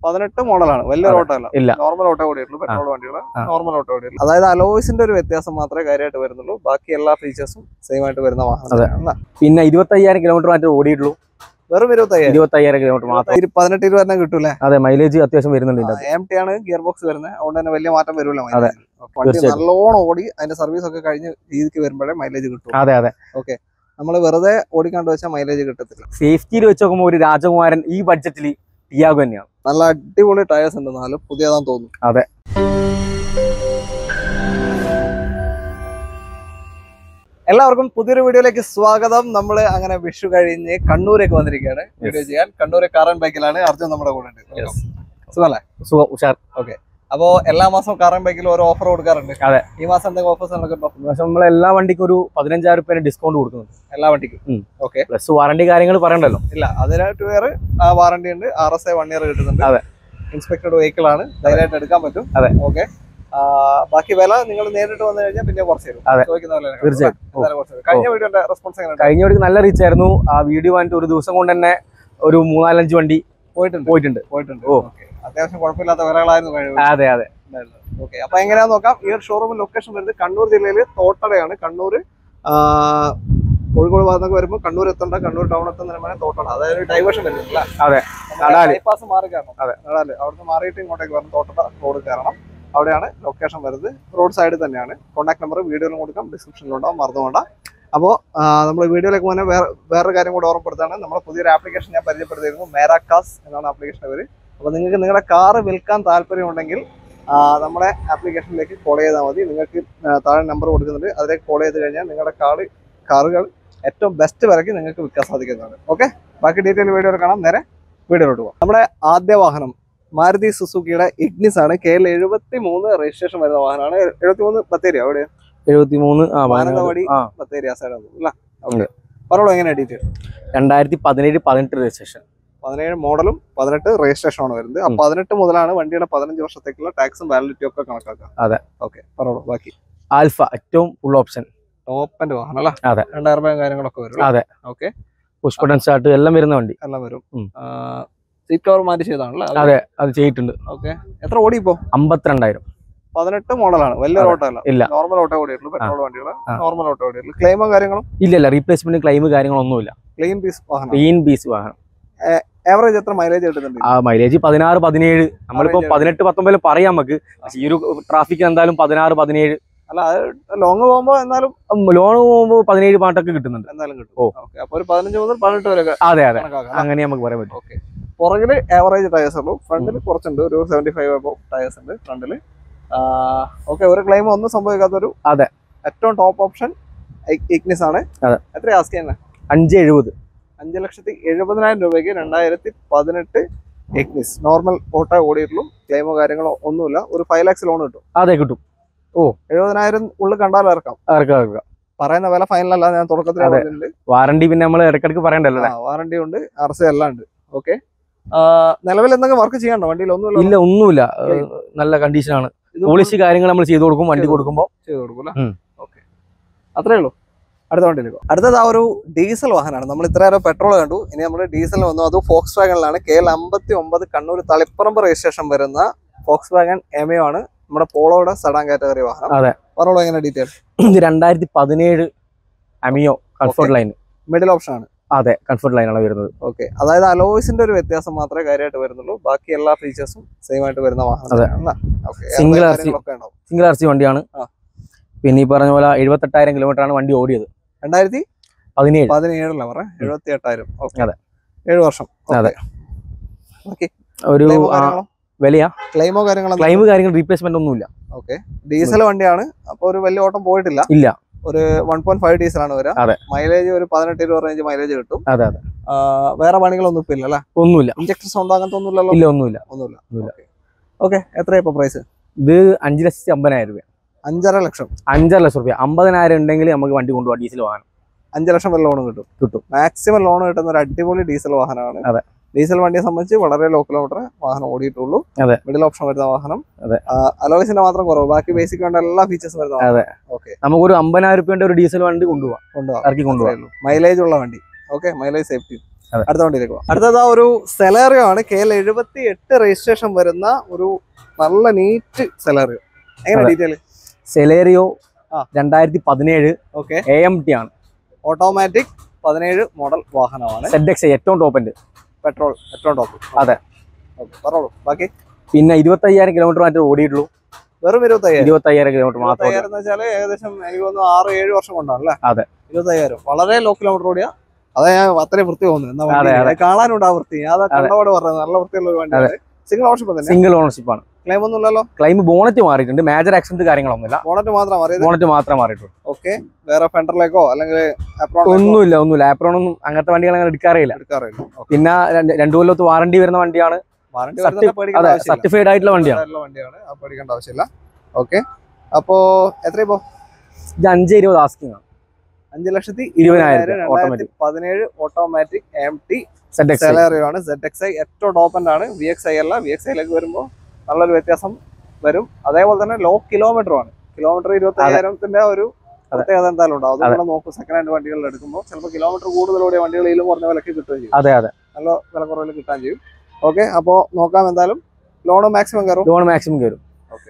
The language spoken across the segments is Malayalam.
പതിനെട്ട് മോഡലാണ് വലിയൊരു അതെ. ഓട്ടോ അല്ല ഇല്ല നോർമൽ ഓട്ടോ ഓടിയിട്ടുള്ളൂ പെട്രോൾ വണ്ടികൾ ആ. നോർമൽ ഓട്ടോ ഓടിയിട്ടുള്ളൂ അതായത് അലോയ്സിന്റെ ഒരു വ്യത്യാസം മാത്രമേ കാര്യമായിട്ട് വരുന്നുള്ളൂ ബാക്കി എല്ലാ ഫീച്ചേഴ്സും സെയിം ആയിട്ട് വരുന്ന അതെ. വാഹനം പിന്നെ ഇരുപത്തയ്യായിരം കിലോമീറ്റർ മാത്രമേ ഓടിയിട്ടുള്ളൂ വെറും ഇരുപത്തയ്യായിരം ഇരുപത്തയ്യായിരം കിലോമീറ്റർ മാത്രം ഇരു- പതിനെട്ട് ഇരുപത് തന്നെ കിട്ടൂലേ അതെ മൈലേജ് അത്യാവശ്യം വരുന്നുണ്ട് ഇതിന്റെ അകത്ത്. എം ടി ആണ് ഗിയർ ബോക്സ് വരുന്നത് അതുകൊണ്ട് തന്നെ വലിയ മാറ്റം വരില്ല അതെ. വണ്ടി തീർച്ചയായിട്ടും. നല്ലോണം ഓടി അതിന്റെ സർവീസ് ഒക്കെ കഴിഞ്ഞ് രീതിക്ക് വരുമ്പോഴേ മൈലേജ് കിട്ടും അതെ അതെ നമ്മൾ വെറുതെ ഓടിക്കാണ്ട് വെച്ചാൽ മൈലേജ് കിട്ടത്തില്ല സേഫ്റ്റിയിൽ വെച്ച് നോക്കുമ്പോൾ ഒരു രാജകുമാരൻ ഈ ബഡ്ജറ്റിൽ ടിയാഗോ തന്നെയാണ് നല്ല അടിപൊളി ടയേഴ്സ് ഉണ്ട് നാല് പുതിയതാന്ന് തോന്നുന്നു അതെ. എല്ലാവർക്കും പുതിയൊരു വീഡിയോയിലേക്ക് സ്വാഗതം നമ്മൾ അങ്ങനെ വിഷു കഴിഞ്ഞ് കണ്ണൂരേക്ക് വന്നിരിക്കുകയാണ് വീഡിയോ ചെയ്യാൻ കണ്ണൂര് കാറൻ ബൈക്കിലാണ് അർജുൻ നമ്മുടെ കൂടെ ഉണ്ട് Welcome. സുഖമല്ലേ സുഖം ഉഷാർ അപ്പോ എല്ലാ മാസവും കാറൻ ബൈക്കിൽ ഓരോ ഓഫർ കൊടുക്കാറുണ്ട് അതെ. ഈ മാസം എന്തെങ്കിലും ഓഫേഴ്സ് നടക്കുന്നുണ്ടോ പക്ഷെ നമ്മൾ എല്ലാ വണ്ടിക്കും ഒരു പതിനഞ്ചായിരം റുപ്യ ഡിസ്കൗണ്ട് കൊടുക്കുന്നുണ്ട് എല്ലാ വണ്ടിക്കും ഉം. ഓക്കെ പ്ലസ് വാറണ്ടി കാര്യങ്ങൾ പറയണ്ടല്ലോ ഇല്ല അതിനായിട്ട് വേറെ വാറണ്ടി ഉണ്ട് R S I one year കിട്ടുന്നുണ്ട് അതെ. ഇൻസ്പെക്ടഡ് വെഹിക്കിൾ ആണ് ധൈര്യമായിട്ട് എടുക്കാൻ പറ്റും അതെ. ഓക്കെ ബാക്കി വില നിങ്ങൾ നേരിട്ട് വന്നു കഴിഞ്ഞാൽ പിന്നെ കുറച്ച് തരും അതെ. ചോദിക്കുന്ന പോലെ തന്നെ തീർച്ചയായും. അല്ലേ? എന്തായാലും കുറച്ച് തരും. കഴിഞ്ഞ വീഡിയോന്റെ റെസ്പോൺസ് എങ്ങനെ കഴിഞ്ഞ വഴിക്ക് നല്ല റീച്ച് ആയിരുന്നു ആ വീഡിയോ വന്നിട്ട് ഒരു ദിവസം കൊണ്ട് തന്നെ ഒരു മൂന്നാലഞ്ച് വണ്ടി പോയിട്ടുണ്ട് പോയിട്ടുണ്ട് പോയിട്ടുണ്ട് ഓ. ഓക്കെ അത്യാവശ്യം കുഴപ്പമില്ലാത്ത വിലകളായിരുന്നു കഴിഞ്ഞ അതെ അതെ ഓക്കെ അപ്പൊ എങ്ങനെയാന്ന് നോക്കാം ഈ ഒരു ഷോറൂമിൽ ലൊക്കേഷൻ വരുന്നത് കണ്ണൂർ ജില്ലയിൽ തോട്ടടയാണ് കണ്ണൂർ കോഴിക്കോട് ഭാഗത്തൊക്കെ വരുമ്പോൾ കണ്ണൂർ എത്തണ്ട കണ്ണൂർ ടൗൺ എത്തുന്ന വരെ തോട്ടട അതായത് ഡൈവേഷൻ വരുന്നില്ല അതെ. നടാല്. ബൈപ്പാസ് മാറി കയറണം അതെ. നടാല് അവിടുന്ന് മാറിയിട്ട് ഇങ്ങോട്ടേക്ക് വരണം തോട്ടട റോഡ് കയറണം അവിടെയാണ് ലൊക്കേഷൻ വരുന്നത് റോഡ് സൈഡിൽ തന്നെയാണ് കോൺടാക്ട് നമ്പർ വീഡിയോയിലും കൊടുക്കാം ഡിസ്ക്രിപ്ഷനിലുണ്ടാവും മറന്നുകൊണ്ട അപ്പോൾ നമ്മൾ വീഡിയോയിലേക്ക് പോകുന്ന വേറെ വേറൊരു കാര്യം കൂടെ ഓർമ്മപ്പെടുത്താണ് നമ്മുടെ പുതിയൊരു ആപ്ലിക്കേഷൻ ഞാൻ പരിചയപ്പെടുത്തിയിരുന്നു മേരാക്കാസ് എന്നാണ് ആപ്ലിക്കേഷൻ പേര് അപ്പോൾ നിങ്ങൾക്ക് നിങ്ങളുടെ കാറ് വിൽക്കാൻ താല്പര്യമുണ്ടെങ്കിൽ ആ, നമ്മുടെ ആപ്ലിക്കേഷനിലേക്ക് കോൾ ചെയ്താൽ മതി നിങ്ങൾക്ക് ആ, താഴെ നമ്പർ കൊടുക്കുന്നുണ്ട് അതിലേക്ക് കോൾ ചെയ്ത് കഴിഞ്ഞാൽ നിങ്ങളുടെ കാറ് കാറുകൾ ഏറ്റവും ബെസ്റ്റ് വിലയ്ക്ക് നിങ്ങൾക്ക് വിൽക്കാൻ സാധിക്കുന്നതാണ് ഓക്കെ ബാക്കി ഡീറ്റെയിൽ വീഡിയോയിൽ കാണാം നേരെ വീഡിയോയിലോട്ട് പോകാം നമ്മുടെ ആദ്യ വാഹനം മാരുതി സുസുക്കിയുടെ ഇഗ്നിസ് ആണ് കെ എൽ എഴുപത്തി മൂന്ന് രജിസ്ട്രേഷൻ വരുന്ന വാഹനമാണ് എഴുപത്തി മൂന്ന് ബത്തേരി അവിടെ എഴുപത്തി മൂന്ന് ആ മാനന്തവാടി. ആ ബത്തേരി ആ സൈഡ് അല്ല ഓക്കെ പറഞ്ഞോളൂ എങ്ങനെയാണ് ഡീറ്റെയിൽ രണ്ടായിരത്തി പതിനേഴ് പതിനെട്ട് രജിസ്ട്രേഷൻ പതിനേഴ് മോഡലും പതിനെട്ട് രജിസ്ട്രേഷൻ ആണ് വരുന്നത് ആ ഉം. പതിനെട്ട് മുതലാണ് വണ്ടിയുടെ പതിനഞ്ച് വർഷത്തേക്കുള്ള ടാക്സും വാലിഡിറ്റിയും ഒക്കെ കണക്കാക്കുക അതെ. ഓക്കെ പറഞ്ഞോളൂ ബാക്കി ആൽഫ ഏറ്റവും ഫുൾ ഓപ്ഷൻ ടോപ്പന്റെ വാഹനം അല്ല അതെ. രണ്ടായിരം രൂപയും കാര്യങ്ങളൊക്കെ വരും അതെ. ഓക്കെ പുഷ്പടൻ സ്റ്റാർട്ട് എല്ലാം വരുന്ന വണ്ടി എല്ലാം വരും ഉം. സീറ്റ് കവർ മാറ്റി ചെയ്താണല്ലേ അതെ അത് ചെയ്തിട്ടുണ്ട് ഓക്കെ എത്ര ഓടി ഇപ്പോ അമ്പത്തിരണ്ടായിരം പതിനെട്ട് മോഡലാണ് വലിയൊരു അതെ. ഓട്ടോ അല്ല ഇല്ല. നോർമൽ ഓട്ടോ ഓടിയിട്ടുള്ളൂ പെട്രോൾ വണ്ടികൾ ആ. നോർമൽ ഓട്ടോ ഓടിയിട്ടുള്ളൂ ക്ലെയിമോ കാര്യങ്ങളും ഇല്ല ഇല്ല റീപ്ലേസ്മെന്റ് ക്ലെയിം കാര്യങ്ങളൊന്നുമില്ല ക്ലെയിം പീസ് വാഹനം ക്ലീൻ പീസ് വാഹനം ആവറേജ് എത്ര മൈലേജ് കിട്ടുന്നുണ്ട് ആ മൈലേജ് പതിനാറ് പതിനേഴ് നമ്മളിപ്പോ Average പതിനെട്ട് പത്തൊമ്പതിൽ പറയാം നമുക്ക് പക്ഷേ ഈ ഒരു ട്രാഫിക് എന്തായാലും പതിനാറ് പതിനേഴ് അല്ല അത് ലോങ് പോകുമ്പോ എന്നാലും ലോൺ പോകുമ്പോൾ പതിനേഴ് പാട്ടൊക്കെ കിട്ടുന്നുണ്ട് എന്തായാലും കിട്ടും ഓ. ഓക്കെ അപ്പൊ ഒരു പതിനഞ്ച് മുതൽ പതിനെട്ട് വരെ അതെ അതെ കണക്കാക്കാം അങ്ങനെ നമുക്ക് പറയാൻ പറ്റും ഓക്കെ പുറകില് ആവറേജ് ടയേഴ്സ് ഉള്ളൂ ഫ്രണ്ടിൽ കുറച്ചുണ്ട് ഒരു സെവന്റി ഫൈവ് അബോ ടയേഴ്സ് ഉണ്ട് ഫ്രണ്ടിൽ ഓക്കെ ഒരു ക്ലെയിം ഒന്നും സംഭവിക്കാത്തൊരു അതെ. ഏറ്റവും ടോപ്പ് ഓപ്ഷൻ ഇഗ്നിസ് ആണ് അതെ. എത്ര ആസ്ക് ചെയ്യുന്നത് അഞ്ച് എഴുപത് അഞ്ച് ലക്ഷത്തി എഴുപതിനായിരം രൂപയ്ക്ക് രണ്ടായിരത്തി പതിനെട്ട് ഇഗ്നിസ് നോർമൽ ഓട്ടോ ഓടിയിട്ടുള്ളൂ ക്ലെയിമോ കാര്യങ്ങളോ ഒന്നുമില്ല ഒരു ഫൈവ് ലാക്സ് ലോൺ കിട്ടും അതെ കിട്ടും എഴുപതിനായിരം ഉള്ളിൽ കണ്ടാലും ഇറക്കാം ഇറക്കാം ഇറക്കാം പറയുന്ന വില ഫൈനൽ അല്ല ഞാൻ തുടക്കത്തിൽ അതെ. പറഞ്ഞിട്ടുണ്ട് വാറണ്ടി പിന്നെ നമ്മൾ ഇടയ്ക്കിടയ്ക്ക് പറയണ്ടല്ലോ അല്ലേ? വാറണ്ടി ഉണ്ട് ആർ സി എല്ലാം ഉണ്ട് ഓക്കെ നിലവിൽ എന്തെങ്കിലും വർക്ക് ചെയ്യണ്ടോ വണ്ടിയിൽ ഒന്നുമില്ല ഇല്ല ഒന്നുമില്ല ഏഹ്, നല്ല കണ്ടീഷനാണ് ഇത് പോളിഷ് കാര്യങ്ങൾ നമ്മൾ ചെയ്തു കൊടുക്കും വണ്ടി ചെയ്തു കൊടുക്കുമ്പോൾ ചെയ്ത് കൊടുക്കും ഉം. ഓക്കെ അത്രേ ഉള്ളൂ അടുത്ത വണ്ടിയിലേക്ക് അടുത്തത് ആ ഒരു ഡീസൽ വാഹനമാണ് നമ്മൾ ഇത്ര നേരം പെട്രോൾ കണ്ടു ഇനി നമ്മൾ ഡീസൽ വന്നു അത് ഫോക്സ് വാഗണിലാണ് കെ എൽ അമ്പത്തി ഒമ്പത് കണ്ണൂർ തളിപ്പറമ്പ് രജിസ്ട്രേഷൻ വരുന്ന ഫോക്സ് വാഗൺ എമയോ ആണ് നമ്മുടെ പോളോയുടെ സഡാൻ കാറ്റഗറി വാഹനം അതെ. പറഞ്ഞോളൂ എങ്ങനെ ഡീറ്റെയിൽ ഇത് രണ്ടായിരത്തി പതിനേഴ് Ameo comfort line middle option ആണ് അതെ കംഫർട്ട് ലൈനാണ് വരുന്നത് ഓക്കെ അതായത് അലോയ്സിന്റെ ഒരു വ്യത്യാസം മാത്രമേ കാര്യമായിട്ട് വരുന്നുള്ളൂ ബാക്കി എല്ലാ ഫീച്ചേഴ്സും സെയിം ആയിട്ട് വരുന്ന അതെ. വാഹനം ഓക്കെ Single RC. കാര്യങ്ങളൊക്കെ ഉണ്ടാവും സിംഗിൾ ആർ സി വണ്ടിയാണ് ആ. പിന്നെ ഈ പറഞ്ഞ പോലെ എഴുപത്തെട്ടായിരം കിലോമീറ്റർ ആണ് വണ്ടി ഓടിയത് രണ്ടായിരത്തി പതിനേഴ് പതിനേഴിലാണ് പറഞ്ഞത് എഴുപത്തി എട്ടായിരം ഓക്കെ അതെ. ഏഴ് വർഷം അതെ. ഓക്കെ ഒരു ക്ലെയിമോ ആ, കാര്യങ്ങളോ വിലയാ ക്ലെയിമോ കാര്യങ്ങളോ ക്ലെയിം കാര്യങ്ങൾ റീപ്ലേസ്മെന്റ് ഒന്നുമില്ല ഓക്കെ ഡീസൽ വണ്ടിയാണ് അപ്പൊ ഒരു വലിയ ഓട്ടം പോയിട്ടില്ല ഇല്ല ഒരു വൺ പോയിന്റ് ഫൈവ് ഡീസൽ ആണ് വരിക അതെ. മൈലേജ് ഒരു പതിനെട്ട് ഇരുപത് റേഞ്ച് മൈലേജ് കിട്ടും അതെ അതെ ആ, വേറെ പണികളൊന്നും ഇപ്പൊ ഇല്ല അല്ലേ ഒന്നുമില്ല ഇഞ്ചക്ടർ സൗണ്ട് അങ്ങനത്തെ ഒന്നുമില്ലല്ലോ ഇല്ല ഒന്നുമില്ല ഒന്നുമില്ല ഒന്നുമില്ല. ഓക്കെ എത്രയാ ഇപ്പൊ പ്രൈസ് ഇത് അഞ്ച് ലക്ഷത്തി അമ്പതിനായിരം രൂപ അഞ്ചര ലക്ഷം അഞ്ചര ലക്ഷം രൂപ അമ്പതിനായിരം ഉണ്ടെങ്കിൽ നമുക്ക് വണ്ടി കൊണ്ടുപോകാം ഡീസൽ വാഹനം അഞ്ച് ലക്ഷം വരെ ലോൺ കിട്ടും കിട്ടും. മാക്സിമം ലോൺ കിട്ടുന്ന ഒരു അടിപൊളി ഡീസൽ വാഹനമാണ് അതെ. ഡീസൽ വണ്ടിയെ സംബന്ധിച്ച് വളരെ ലോ കിലോമീറ്റർ വാഹനം ഓടിയിട്ടുള്ളൂ അതെ. മിഡിൽ ഓപ്ഷൻ വരുന്ന വാഹനം അതെ. അലോയ്സിന്റെ മാത്രം കുറവ് ബാക്കി ബേസിക് വേണ്ട എല്ലാ ഫീച്ചേഴ്സും വരുന്ന അതെ. ഓക്കെ നമുക്കൊരു അമ്പതിനായിരം രൂപയുടെ ഒരു ഡീസൽ വണ്ടി കൊണ്ടുപോകാം കൊണ്ടുപോകാം ഇറക്കി കൊണ്ടുപോകാം മൈലേജ് ഉള്ള വണ്ടി ഓക്കെ മൈലേജ് സേഫ്റ്റി അതെ. അടുത്ത വണ്ടിയിലേക്ക് പോകാം അടുത്തത് ഒരു സെലേറിയോ ആണ് കെ എൽ എഴുപത്തി എട്ട് രജിസ്ട്രേഷൻ വരുന്ന ഒരു നല്ല നീറ്റ് സെലേറിയോ എങ്ങനെ അതെ. ഡീറ്റെയിൽ സെലേറിയോ ആ. രണ്ടായിരത്തി പതിനേഴ് ഓക്കെ എ എം ടി ആണ് ഓട്ടോമാറ്റിക് പതിനേഴ് മോഡൽ വാഹനമാണ് സെഡ് എക്സ് ഏറ്റവും ടോപ്പ് ഉണ്ട് പെട്രോൾ പെട്രോൾ ടോപ്പ് അതെ. ഓക്കെ പറഞ്ഞോളൂ ബാക്കി പിന്നെ ഇരുപത്തയ്യായിരം കിലോമീറ്റർ മാത്രമേ ഓടിയിട്ടുള്ളൂ വെറും ഇരുപത്തയ്യായിരം ഇരുപത്തയ്യായിരം കിലോമീറ്റർ മാത്രം ഓടി. ഇരുപത്തയ്യായിരം എന്ന് വെച്ചാൽ ഏകദേശം എനിക്ക് തോന്നുന്നു ആറ് ഏഴ് വർഷം കൊണ്ടാണല്ലേ അതെ. ഇരുപത്തയ്യായിരം വളരെ ലോ കിലോമീറ്റർ ഓടിയ അതാ ഞാൻ അത്രയും വൃത്തി തോന്നുന്നു എന്നാ അതെ, വണ്ടി കാണാനുണ്ട് ആ വൃത്തി ഞാൻ അതാ കണ്ടപാട് പറഞ്ഞത് നല്ല വൃത്തിയുള്ള ഒരു വണ്ടിയാണ് സിംഗിൾ ഓപ്ഷൻ തന്നെ സിംഗിൾ ഓണർഷിപ്പ് ആണ് ക്ലെയിം ഒന്നും ഇല്ലല്ലോ ക്ലൈം ബോണറ്റ് മാറിയിട്ടുണ്ട് മേജർ ആക്സിഡന്റ് കാര്യങ്ങളൊന്നുമില്ല ബോണറ്റ് മാത്രം അറിയത് ബോണറ്റ് മാത്രമേ മാറിയിട്ടുള്ളൂ ഓക്കെ വേറെ ഫെൻഡറിലേക്കോ അല്ലെങ്കിൽ അപ്രോണിലേക്കോ ഒന്നുമില്ല ഒന്നുമില്ല ആപ്രോൺ ഒന്നും അങ്ങനത്തെ വണ്ടികൾ അങ്ങനെ എടുക്കാറില്ല എടുക്കാറില്ല Okay. പിന്നെ രണ്ട് രണ്ടു കൊല്ലത്ത് വാറണ്ടി വരുന്ന വണ്ടിയാണ് വാറണ്ടി Certi- വരുന്നത് പേടിക്കേണ്ട അതെ ആവശ്യമില്ല സർട്ടിഫൈഡ് ആയിട്ടുള്ള വണ്ടിയാണ് ഉള്ള വണ്ടിയാണ് ആ പേടിക്കേണ്ട ആവശ്യമില്ല ഓക്കെ അപ്പോ എത്ര ഇപ്പോ ഇത് അഞ്ച് ഇരുപത് ആസ്കിങ് ആണ് അഞ്ച് ലക്ഷത്തി ഇരുപതിനായിരം രണ്ടായിരത്തി പതിനേഴ് automatic M T Z X Celerio ആണ് സെഡ് എക്സ് ഐ ഏറ്റവും ടോപ്പ് ആണ് വി എക്സ് ഐ അല്ല വി എക്സ് ഐയിലേക്ക് വരുമ്പോൾ നല്ലൊരു വ്യത്യാസം വരും അതേപോലെ തന്നെ ലോ കിലോമീറ്റർ ആണ് കിലോമീറ്റർ ഇരുപത്തി അയ്യായിരത്തിന്റെ ഒരു പ്രത്യേകത എന്തായാലും ഉണ്ടാവും അതുകൊണ്ട് നോക്കും സെക്കൻഡ് ഹാൻഡ് വണ്ടികളിൽ എടുക്കുമ്പോൾ ചിലപ്പോൾ കിലോമീറ്റർ കൂടുതലോടെ വണ്ടികളിലും കുറഞ്ഞ വിലക്ക് കിട്ടുകയും ചെയ്യും അതെ അതെ നല്ല വില കുറവിൽ കിട്ടാൻ ചെയ്യും ഓക്കെ അപ്പോൾ നോക്കാം എന്തായാലും ലോണ് മാക്സിമം കയറും ലോൺ മാക്സിമം കയറും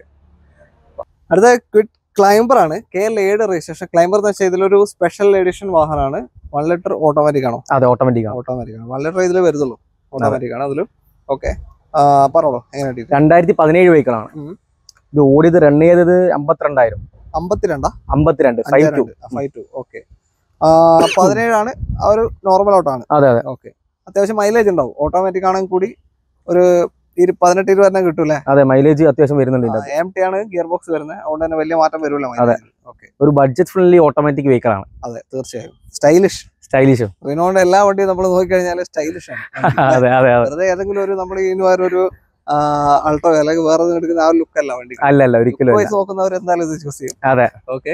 അടുത്ത ക്വിറ്റ് ക്ലൈംബർ ആണ് കെ എൽ ഏഴ് രജിസ്ട്രേഷൻ ക്ലൈംബർ എന്ന് വെച്ചാൽ ഇതിലൊരു സ്പെഷ്യൽ എഡിഷൻ വാഹനമാണ് വൺ ലിറ്റർ ഓട്ടോമാറ്റിക് ആണോ അതെ ഓട്ടോമാറ്റിക് ആണ് ഓട്ടോമാറ്റിക് ആണ് വൺ ലിറ്റർ ഇതിൽ വരുന്നുള്ളൂ ഓട്ടോമാറ്റിക് ആണ് അതിലും ഓക്കെ പറഞ്ഞോളൂ എങ്ങനെ ഡീറ്റെയിൽ രണ്ടായിരത്തി പതിനേഴ് വെഹിക്കിളാണ് ഉം. ഇത് ഓടിയത് റൺ ചെയ്തത് അമ്പത്തിരണ്ടായിരം അമ്പത്തിരണ്ടാ അമ്പത്തിരണ്ട് five two five two okay പതിനേഴാണ് ആ ഒരു നോർമൽ ഓട്ടാണ് അതെ അതെ ഓക്കെ അത്യാവശ്യം മൈലേജ് ഉണ്ടാവും ഓട്ടോമാറ്റിക് ആണെങ്കിൽ കൂടി ഒരു ഇരു പതിനെട്ട് ഇരുപത് തന്നെ കിട്ടൂലേ അതെ മൈലേജ് അത്യാവശ്യം വരുന്നുണ്ട് ഇതിന്റെ അകത്ത്. എം ടി ആണ് ഗിയർ ബോക്സ് വരുന്നത് അതുകൊണ്ട് തന്നെ വലിയ മാറ്റം വരില്ല അതെ. ഓക്കെ ഒരു ബഡ്ജറ്റ് ഫ്രണ്ട്ലി ഓട്ടോമാറ്റിക് വെഹിക്കിൾ ആണ് അതെ തീർച്ചയായും സ്റ്റൈലിഷ് സ്റ്റൈലിഷ് റിനോയുടെ എല്ലാ വണ്ടിയും നമ്മൾ നോക്കിക്കഴിഞ്ഞാൽ സ്റ്റൈലിഷ് ആണ് അതെ അതെ അതെ വെറുതെ ഏതെങ്കിലും ഒരു നമ്മൾ ഇനി വേറെ ഒരു അൾട്ടോ അല്ലെങ്കിൽ വേറെ ഒന്നും എടുക്കുന്ന ആ ഒരു ലുക്ക് അല്ല വണ്ടി അല്ല അല്ല ഒരിക്കലും വൈസ് നോക്കുന്നവർ എന്തായാലും ഇത് ചൂസ് ചെയ്യും അതെ. ഓക്കെ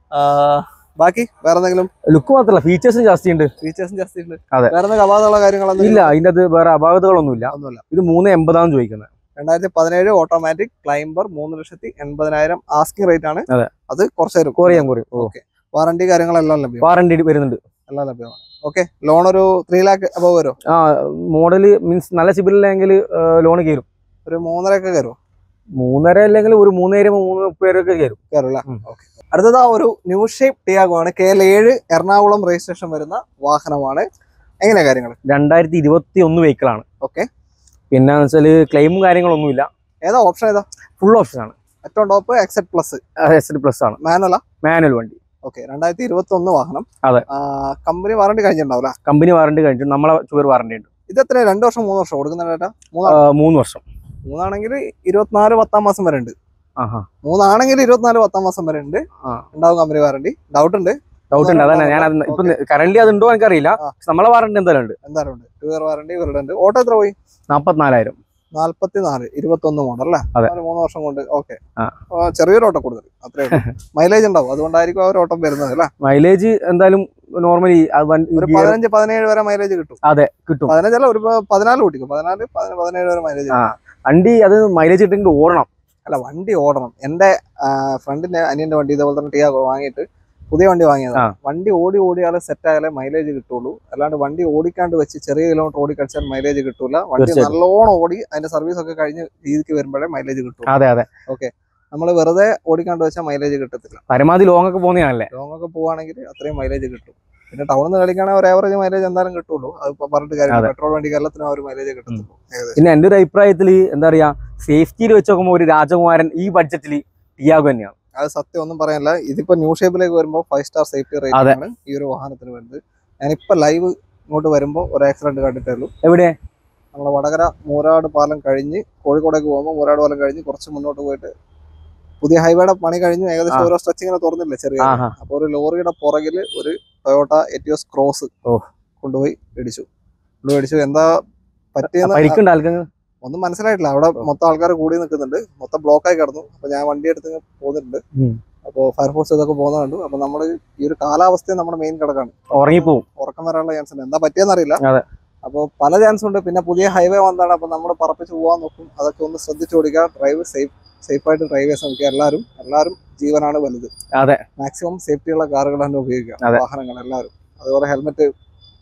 ബാക്കി വേറെ എന്തെങ്കിലും ലുക്ക് മാത്രമല്ല ഫീച്ചേഴ്സും ജാസ്തി ഉണ്ട് ഫീച്ചേഴ്സും ജസ്റ്റ് ഉണ്ട് അതെ. വേറെ എന്തെങ്കിലും അപാകതമുള്ള കാര്യങ്ങളൊന്നും ഇല്ല അതിന്റെ അത് വേറെ അപാകതകളൊന്നുമില്ല ഒന്നുമില്ല ഇത് മൂന്ന് എൺപതാണ് ചോദിക്കുന്നത് രണ്ടായിരത്തി പതിനേഴ് ഓട്ടോമാറ്റിക് ക്ലൈംബർ മൂന്ന് ലക്ഷത്തി എൺപതിനായിരം ആസ്കിംഗ് റേറ്റ് ആണ് അതെ. അത് കുറച്ച് തരും കുറയാൻ കുറയും ഓ ഓക്കെ വാറണ്ടി കാര്യങ്ങളെല്ലാം ലഭ്യം വാറണ്ടി വരുന്നുണ്ട് എല്ലാം ലഭ്യമാണ് ഓക്കെ ലോൺ ഒരു ത്രീ ലാക്ക് അബവ് വരും ആ മോഡല് മീൻസ് നല്ല സിബിളില്ലെങ്കിൽ ലോൺ കയറും ഒരു മൂന്നര ഒക്കെ കയറും മൂന്നര അല്ലെങ്കിൽ ഒരു മൂന്നര മൂന്ന് മുപ്പതൊക്കെ കയറും കയറും അല്ലേ ഉം. ഓക്കെ അടുത്തത് ആ ഒരു ന്യൂ ഷേപ്പ് ടിയാഗോ ആണ് കെ എൽ ഏഴ് എറണാകുളം രജിസ്ട്രേഷൻ വരുന്ന വാഹനമാണ് എങ്ങനെയാ കാര്യങ്ങൾ രണ്ടായിരത്തി ഇരുപത്തി ഒന്ന് വെഹിക്കിളാണ് ഓക്കെ പിന്നെ വെച്ചാല് ക്ലെയിമും കാര്യങ്ങളൊന്നുമില്ല ഏതാ ഓപ്ഷൻ ഏതാ ഫുൾ ഓപ്ഷൻ ആണ് ഏറ്റവും top XZ plus S plus ആണ് മാനുവലാ മാനുവൽ വണ്ടി ഓക്കെ രണ്ടായിരത്തി ഇരുപത്തി ഒന്ന് വാഹനം അതെ. കമ്പനി വാറണ്ടി കഴിഞ്ഞിട്ടുണ്ടാവില്ല കമ്പനി വാറണ്ടി കഴിഞ്ഞിട്ട് നമ്മളെ ചുവർ വാറണ്ടി ഉണ്ട് ഇത് എത്ര രണ്ട് വർഷം മൂന്ന് വർഷം കൊടുക്കുന്നുണ്ട് ആ, മൂന്നാണ് മൂന്ന് വർഷം മൂന്നാണെങ്കിൽ ഇരുപത്തിനാല് പത്താം മാസം വരെ ഉണ്ട് ആഹാ മൂന്നാണെങ്കിൽ ഇരുപത്തിനാല് പത്താം മാസം വരെ ഉണ്ട് ആ. ഉണ്ടാവും കമ്പനി വാറണ്ടി ഡൗട്ട് ഉണ്ട് ഡൗട്ട് ഉണ്ട് അതന്നെ ഞാൻ അത് ഇപ്പൊ കറന്റ് അതുണ്ടോ എനിക്കറിയില്ല ആ. പക്ഷെ നമ്മളെ വാറണ്ടി എന്തായാലും ഉണ്ട് എന്തായാലും ഉണ്ട് ടു ഇയർ വാറണ്ടി ഇവരുടെ ഉണ്ട് ഓട്ടോ എത്ര പോയി നാപ്പത്തിനാലായിരം നാല്പത്തി നാല് ഇരുപത്തി ഒന്ന് മോഡൽ അല്ലേ അതെ. ഒരു മൂന്ന് വർഷം കൊണ്ട് ഓക്കെ ആ. ചെറിയൊരു ഓട്ടം കൂടുതൽ അത്രേ മൈലേജ് ഉണ്ടാവും അതുകൊണ്ടായിരിക്കും ആ ഒരു ഓട്ടം വരുന്നത് അല്ലേ മൈലേജ് എന്തായാലും നോർമലി ഒരു പതിനഞ്ച് പതിനേഴ് വരെ മൈലേജ് കിട്ടും അതെ കിട്ടും പതിനഞ്ചല്ല ഒരു പ- പതിനാല് കൂട്ടിക്കും പതിനാല് പതിന- പതിനേഴ് വരെ മൈലേജ് ആ. വണ്ടി അത് മൈലേജ് കിട്ടുമെങ്കിൽ ഓടണം അല്ല വണ്ടി ഓടണം എന്റെ ഫ്രണ്ടിന്റെ അനിയന്റെ വണ്ടി ഇതേപോലെ തന്നെ ടിയാഗോ വാങ്ങിയിട്ട് പുതിയ വണ്ടി വാങ്ങിയതാണ് ആ. വണ്ടി ഓടി ഓടിയാലേ സെറ്റ് ആയാലേ മൈലേജ് കിട്ടുള്ളൂ അല്ലാണ്ട് വണ്ടി ഓടിക്കാണ്ട് വെച്ച് ചെറിയ കിലോമീറ്റർ ഓടി കഴിച്ചാൽ മൈലേജ് കിട്ടൂല വണ്ടി തീർച്ചയായിട്ടും. നല്ലോണം ഓടി അതിന്റെ സർവീസ് ഒക്കെ കഴിഞ്ഞ് രീതിക്ക് വരുമ്പോഴേ മൈലേജ് കിട്ടും അതെ അതെ നമ്മൾ വെറുതെ ഓടിക്കാണ്ട് വെച്ചാൽ മൈലേജ് കിട്ടത്തില്ല പരമാവധി ലോങ് ഒക്കെ പോകുന്നതാണല്ലേ ലോങ് ഒക്കെ പോവാണെങ്കിൽ അത്രയും മൈലേജ് കിട്ടും പിന്നെ ടൗണിൽ നിന്ന് കളിക്കുകയാണെങ്കിൽ ഒരു ആവറേജ് മൈലേജ് എന്തായാലും കിട്ടുള്ളൂ അത് ഇപ്പൊ പറഞ്ഞിട്ട് കാര്യം അതെ. പെട്രോൾ വണ്ടിക്ക് എല്ലാത്തിനും ആ ഒരു മൈലേജ് കിട്ടത്തുള്ളൂ ഏകദേശം പിന്നെ എന്റെ ഒരു അഭിപ്രായത്തിൽ എന്താ പറയാ സേഫ്റ്റിയിൽ വെച്ച് നോക്കുമ്പോൾ ഒരു രാജകുമാരൻ ഈ ബഡ്ജറ്റിൽ ടിയാഗോ തന്നെയാണ് അത് സത്യം ഒന്നും പറയാനില്ല ഇതിപ്പോ ന്യൂ ഷേപ്പിലേക്ക് വരുമ്പോൾ ഫൈവ് സ്റ്റാർ സേഫ്റ്റി റേറ്റിംഗ് അതെ. ആണ് ഈ ഒരു വാഹനത്തിന് വരുന്നത് ഞാനിപ്പോ ലൈവ് ഇങ്ങോട്ട് വരുമ്പോൾ ഒരു ആക്സിഡന്റ് കണ്ടിട്ടേ ഉള്ളൂ എവിടെ നമ്മളെ വടകര മൂരാട് പാലം കഴിഞ്ഞ് കോഴിക്കോടേക്ക് പോകുമ്പോൾ മൂരാട് പാലം കഴിഞ്ഞ് കുറച്ച് മുന്നോട്ട് പോയിട്ട് പുതിയ ഹൈവേയുടെ പണി കഴിഞ്ഞ് ഏകദേശം ആ. ഓരോ സ്ട്രെച്ച് ഇങ്ങനെ തുറന്നില്ലേ ചെറിയ ആഹാ അപ്പൊ ഒരു ലോറിയുടെ പുറകിൽ ഒരു ടൊയോട്ട എറ്റിയോസ് ക്രോസ് ഓ. കൊണ്ടുപോയി ഇടിച്ചു കൊണ്ടുപോയി ഇടിച്ചു എന്താ പറ്റിയെന്ന് പരിക്കുണ്ട് ആൾക്ക് ഒന്നും മനസ്സിലായിട്ടില്ല അവിടെ മൊത്തം ആൾക്കാർ കൂടി നിൽക്കുന്നുണ്ട് മൊത്തം ബ്ലോക്കായി കിടന്നു അപ്പൊ ഞാൻ വണ്ടി എടുത്ത് ഇങ്ങ് പോന്നിട്ടുണ്ട് ഉം. അപ്പോൾ ഫയർഫോഴ്സ് ഇതൊക്കെ പോകുന്ന കണ്ടു അപ്പൊ നമ്മൾ ഈ ഒരു കാലാവസ്ഥയും നമ്മുടെ മെയിൻ കിടക്കാണ് ഉറങ്ങിപ്പോവും ഉറക്കം വരാനുള്ള ചാൻസ് ഉണ്ട് എന്താ പറ്റിയെന്ന് അറിയില്ല അതെ. അപ്പോൾ പല ചാൻസ് ഉണ്ട് പിന്നെ പുതിയ ഹൈവേ വന്നതാണ് അപ്പൊ നമ്മൾ പറപ്പിച്ച് പോകാൻ നോക്കും അതൊക്കെ ഒന്ന് ശ്രദ്ധിച്ചു ഓടിക്കുക ഡ്രൈവ് സേഫ് സേഫായിട്ട് ഡ്രൈവ് ചെയ്യാൻ ശ്രമിക്കുക എല്ലാവരും എല്ലാവരും ജീവനാണ് വലുത് അതെ മാക്സിമം സേഫ്റ്റിയുള്ള കാറുകൾ തന്നെ ഉപയോഗിക്കുക അതെ. വാഹനങ്ങൾ എല്ലാവരും അതുപോലെ ഹെൽമെറ്റ്